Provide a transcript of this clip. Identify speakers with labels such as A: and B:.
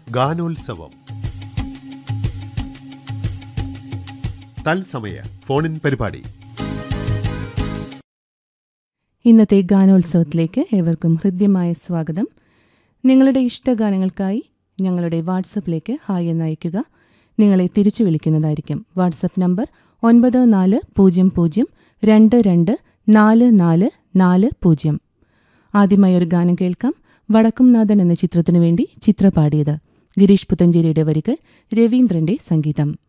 A: ഗാനോത്സവം തത്സമയ ഫോണിൻ പരിപാടി
B: ഇന്നത്തെ ഗാനോത്സവത്തിലേക്ക് ഏവർക്കും ഹൃദ്യമായ സ്വാഗതം നിങ്ങളുടെ ഇഷ്ടഗാനങ്ങൾക്കായി ഞങ്ങളുടെ വാട്സപ്പിലേക്ക് ഹായ് എന്ന് അയയ്ക്കുക നിങ്ങളെ തിരിച്ചു വിളിക്കുന്നതായിരിക്കും വാട്സപ്പ് നമ്പർ ഒൻപത് നാല് പൂജ്യം പൂജ്യം രണ്ട് രണ്ട് നാല് നാല് നാല് പൂജ്യം ആദ്യമായി ഒരു ഗാനം കേൾക്കാം വടക്കുംനാഥൻ എന്ന ചിത്രത്തിനു വേണ്ടി ചിത്ര പാടിയത് ഗിരീഷ് പുത്തഞ്ചേരിയുടെ വരികൾ രവീന്ദ്രന്റെ സംഗീതം